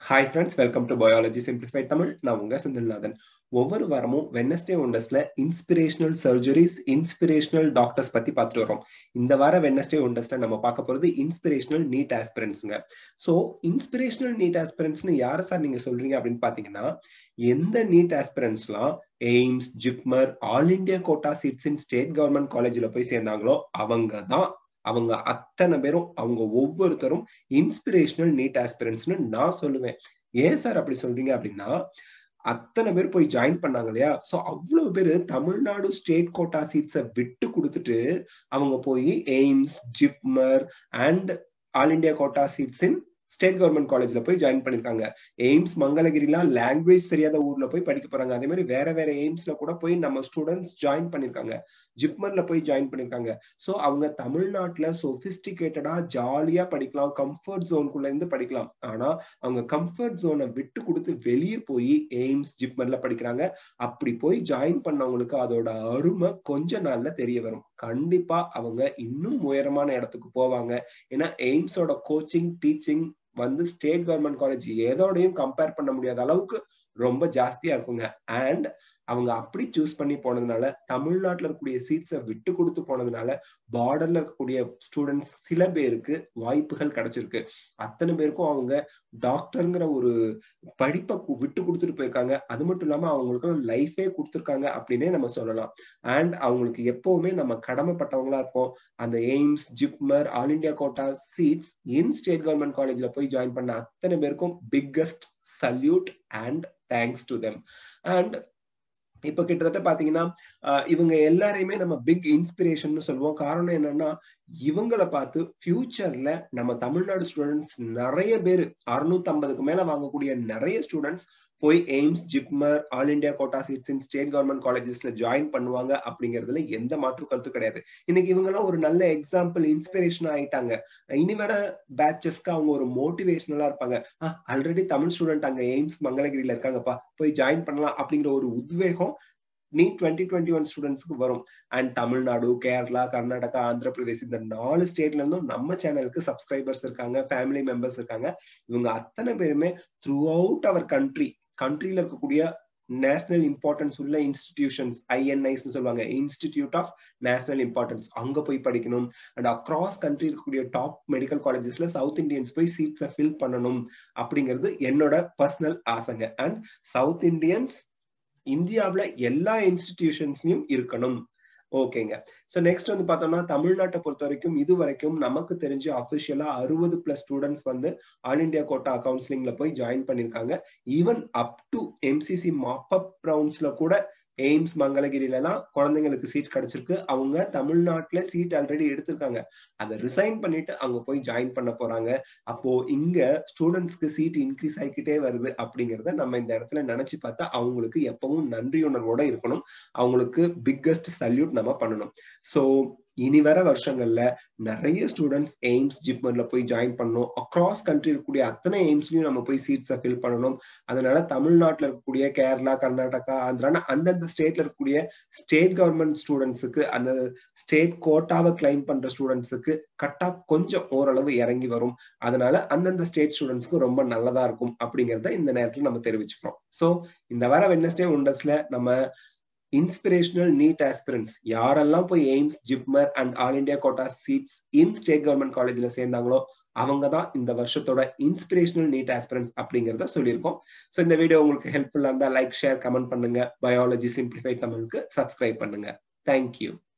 hi friends welcome to biology simplified Tamil நான் உங்க செந்தில்நாதன் ஒவ்வொரு வாரமும் வெனஸ்டே ஒண்டஸ்ல இன்ஸ்பிரேஷனல் சர்ஜரிஸ் இன்ஸ்பிரேஷனல் டாக்டர்ஸ் பத்தி பார்த்துட்டு வரோம் இந்த வார வெனஸ்டே ஒண்டஸ்ல நம்ம பார்க்க போறது இன்ஸ்பிரேஷனல் நீட் ஆஸ்பிரன்ஸ்ங்க ஸோ இன்ஸ்பிரேஷனல் நீட் ஆஸ்பிரன்ஸ்னு யார சார் நீங்க சொல்றீங்க அப்படின்னு பாத்தீங்கன்னா எந்த நீட் ஆஸ்பிரன்ஸ்லாம் AIIMS JIPMER all India quota seats in state government காலேஜ்ல போய் சேர்ந்தாங்களோ அவங்க தான் அவங்க அத்தனை பேரும் அவங்க ஒவ்வொருத்தரும் இன்ஸ்பிரேஷனல் நீட் ஆஸ்பிரன்ஸ்னு நான் சொல்லுவேன் ஏன் சார் அப்படி சொல்றீங்க அப்படின்னா அத்தனை பேர் போய் ஜாயின் பண்ணாங்க இல்லையா சோ அவ்வளவு பேரு தமிழ்நாடு ஸ்டேட் கோட்டா சீட்ஸை விட்டு கொடுத்துட்டு அவங்க போய் AIIMS JIPMER and all India quota seats in state government காலேஜ்ல போய் ஜாயின் பண்ணிருக்காங்க எய்ம்ஸ் மங்களகிரிலாம் லாங்குவேஜ் தெரியாத ஊர்ல போய் படிக்க போறாங்க அதே மாதிரி வேற வேற எய்ம்ஸ்ல கூட போய் நம்ம ஸ்டூடெண்ட்ஸ் ஜாயின் பண்ணிருக்காங்க ஜிப்மர்ல போய் ஜாயின் பண்ணிருக்காங்க சோ அவங்க தமிழ்நாட்டுல சொபிஸ்டிகேட்டடா ஜாலியா படிக்கலாம் கம்ஃபர்ட் ஜோனுக்குள்ள இருந்து படிக்கலாம் ஆனா அவங்க கம்ஃபர்ட் ஜோனை விட்டு கொடுத்து வெளியே போய் எய்ம்ஸ் ஜிப்மர்ல படிக்கிறாங்க அப்படி போய் ஜாயின் பண்ணவங்களுக்கு அதோட அருமை கொஞ்ச நாள்ல தெரிய வரும் கண்டிப்பா அவங்க இன்னும் உயரமான இடத்துக்கு போவாங்க ஏன்னா எய்ம்ஸோட கோச்சிங் டீச்சிங் வந்து ஸ்டேட் கவர்மெண்ட் காலேஜ் எதோடையும் கம்பேர் பண்ண முடியாத அளவுக்கு ரொம்ப ஜாஸ்தியா இருக்குங்க அண்ட் அவங்க அப்படி சூஸ் பண்ணி போனதுனால தமிழ்நாட்டுல இருக்கக்கூடிய சீட்ஸை விட்டு கொடுத்து போனதுனால பார்டர்ல இருக்கக்கூடிய ஸ்டூடெண்ட்ஸ் சில பேருக்கு வாய்ப்புகள் கிடைச்சிருக்கு அத்தனை பேருக்கும் அவங்க டாக்டருங்கிற ஒரு படிப்பை விட்டு கொடுத்துட்டு போயிருக்காங்க அது மட்டும் இல்லாம அவங்களுக்கு லைஃபே கொடுத்துருக்காங்க அப்படின்னே நம்ம சொல்லலாம் அண்ட் அவங்களுக்கு எப்பவுமே நம்ம கடமைப்பட்டவங்களா இருப்போம் அந்த AIIMS JIPMER all India quota seats in state government காலேஜ்ல போய் ஜாயின் பண்ண அத்தனை பேருக்கும் biggest salute and thanks to them and இப்ப கிட்டத்தட்ட பாத்தீங்கன்னா இவங்க எல்லாரையுமே நம்ம பிக் இன்ஸ்பிரேஷன் சொல்லுவோம் காரணம் என்னன்னா இவங்களை பார்த்து ஃபியூச்சர்ல நம்ம தமிழ்நாடு ஸ்டூடெண்ட்ஸ் நிறைய பேர் அறுநூத்தி ஐம்பதுக்கு மேல வாங்கக்கூடிய நிறைய ஸ்டூடெண்ட்ஸ் போய் AIIMS JIPMER all India quota seats in state government காலேஜஸ்ல ஜாயின் பண்ணுவாங்க அப்படிங்கறதுல எந்த மாற்று கருத்து கிடையாது இன்னைக்கு இவங்க எல்லாம் ஒரு நல்ல எக்ஸாம்பிள் இன்ஸ்பிரேஷன் ஆயிட்டாங்க இனி வர பேட்சஸ்க்கு அவங்க ஒரு மோட்டிவேஷனலா இருப்பாங்க ஆல்ரெடி தமிழ் ஸ்டூடெண்ட் அங்க எய்ம்ஸ் மங்களகிரியில இருக்காங்கப்பா போய் ஜாயின் பண்ணலாம் அப்படிங்கிற ஒரு உத்வேகம் நீ டுவெண்ட்டி டுவெண்ட்டி ஒன் ஸ்டூடெண்ட்ஸ்க்கு வரும் அண்ட் தமிழ்நாடு கேரளா கர்நாடகா ஆந்திர பிரதேஷ் இந்த நாலு ஸ்டேட்ல இருந்தும் நம்ம சேனலுக்கு சப்ஸ்கிரைபர்ஸ் இருக்காங்க ஃபேமிலி மெம்பர்ஸ் இருக்காங்க இவங்க அத்தனை பேருமே த்ரூ அவுட் அவர் கண்ட்ரி கண்ட்ரில இருக்கக்கூடிய நேஷனல் இம்பார்ட்டன்ஸ் உள்ள இன்ஸ்டிடியூஷன்ஸ் ஐஎன்ஐஸ் சொல்லுவாங்க இன்ஸ்டிடியூட் ஆஃப் நேஷனல் இம்பார்ட்டன்ஸ் அங்க போய் படிக்கணும் அண்ட் அக்ராஸ் கண்ட்ரி இருக்கக்கூடிய டாப் மெடிக்கல் காலேஜஸ்ல சவுத் இண்டியன்ஸ் போய் சீட்ஸை ஃபில் பண்ணணும் அப்படிங்கிறது என்னோட பர்சனல் ஆசைங்க அண்ட் சவுத் இண்டியன்ஸ் இந்தியாவில எல்லா இன்ஸ்டிடியூஷன்ஸ்லயும் இருக்கணும் ஓகேங்க சோ நெக்ஸ்ட் வந்து பார்த்தோம்னா தமிழ்நாட்டை பொறுத்த வரைக்கும் இது வரைக்கும் நமக்கு தெரிஞ்சு அபிஷியலா அறுபது பிளஸ் ஸ்டூடெண்ட்ஸ் வந்து ஆல் இண்டியா கோட்டா கவுன்சிலிங்ல போய் ஜாயின் பண்ணிருக்காங்க even up to MCC mop up ரவுண்ட்ஸ்ல கூட எய்ம்ஸ் மங்களகிரில எல்லாம் குழந்தைங்களுக்கு சீட் கிடைச்சிருக்கு அவங்க தமிழ்நாட்டுல சீட் ஆல்ரெடி எடுத்திருக்காங்க அதை ரிசைன் பண்ணிட்டு அங்க போய் ஜாயின் பண்ண போறாங்க அப்போ இங்க ஸ்டூடெண்ட்ஸ்க்கு சீட் இன்க்ரீஸ் ஆகிக்கிட்டே வருது அப்படிங்கறத நம்ம இந்த இடத்துல நினைச்சு பார்த்தா அவங்களுக்கு எப்பவும் நன்றி உணர்வோட இருக்கணும் அவங்களுக்கு பிக்கஸ்ட் சல்யூட் நம்ம பண்ணணும் சோ இனி வர வருஷங்கள்ல நிறைய ஸ்டூடெண்ட்ஸ் எய்ம்ஸ் ஜிப்மர்ல போய் ஜாயின் பண்ணணும் அக்ராஸ் கண்ட்ரி இருக்கக்கூடிய அத்தனை எய்ம்ஸ்லயும் நம்ம போய் சீட்ஸை ஃபில் பண்ணணும் அதனால தமிழ்நாட்டுல இருக்கக்கூடிய கேரளா கர்நாடகா ஆந்திரான அந்தந்த ஸ்டேட்ல இருக்கக்கூடிய ஸ்டேட் கவர்மெண்ட் ஸ்டூடெண்ட்ஸுக்கு அந்த ஸ்டேட் கோட்டாவை கிளைம் பண்ற ஸ்டூடெண்ட்ஸுக்கு கட் ஆஃப் கொஞ்சம் ஓரளவு இறங்கி வரும் அதனால அந்தந்த ஸ்டேட் ஸ்டூடெண்ட்ஸ்க்கு ரொம்ப நல்லதா இருக்கும் அப்படிங்கறத இந்த நேரத்துல நம்ம தெரிவிச்சுக்கிறோம் சோ இந்த வார வெட்னஸ்டே உண்டஸ்ல நம்ம இன்ஸ்பிரேஷனல் நீட் ஆஸ்பிரன்ஸ் யாரெல்லாம் போய் AIIMS JIPMER and all India quota seats in state government காலேஜ்ல சேர்ந்தாங்களோ அவங்க தான் இந்த வருஷத்தோட இன்ஸ்பிரேஷனல் நீட் ஆஸ்பிரன்ஸ் அப்படிங்கிறத சொல்லியிருக்கோம் ஸோ இந்த வீடியோ உங்களுக்கு ஹெல்ப்ஃபுல்லா இருந்தா லைக் ஷேர் கமெண்ட் பண்ணுங்க பயாலஜி சிம்பிளிஃபை தமிழுக்கு சப்ஸ்கிரைப் பண்ணுங்க தேங்க்யூ